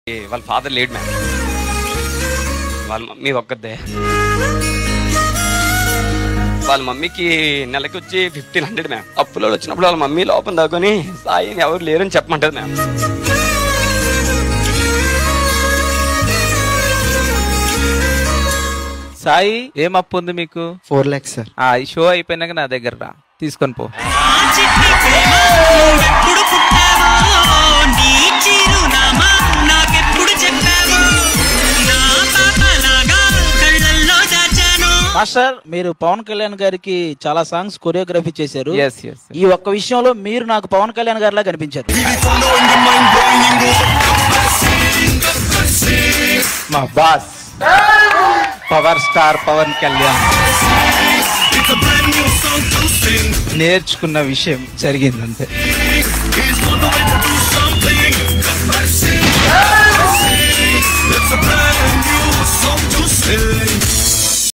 వాళ్ళ ఫాదర్ లేడు మ్యామ్ వాళ్ళ మమ్మీ ఒక్కదే వాళ్ళ మమ్మీకి నెలకి వచ్చి ఫిఫ్టీన్ హండ్రెడ్ మ్యామ్ అప్పులో వచ్చినప్పుడు వాళ్ళ మమ్మీ లోపల దాకొని సాయి అని ఎవరు లేరని చెప్పమంటది మ్యామ్ సాయి ఏం అప్పు ఉంది మీకు ఫోర్ ల్యాక్స్ సార్ ఆ ఈ షో అయిపోయినాక నా దగ్గర రా తీసుకొని పో ఎప్పుడు పుట్టావో నీ చిరునామా నాకెప్పుడు చెప్పావో నా పాపలాగా కళ్ళల్లో దాచాను మాస్టర్ మీరు పవన్ కళ్యాణ్ గారికి చాలా సాంగ్స్ కొరియోగ్రఫీ చేశారు ఎస్ ఎస్ ఈ ఒక్క విషయంలో మీరు నాకు పవన్ కళ్యాణ్ గారిలా కనిపించారు మా boss power star Pawan Kalyan నేర్చుకున్న విషయం జరిగింది అంతే It's a brand new song to sing.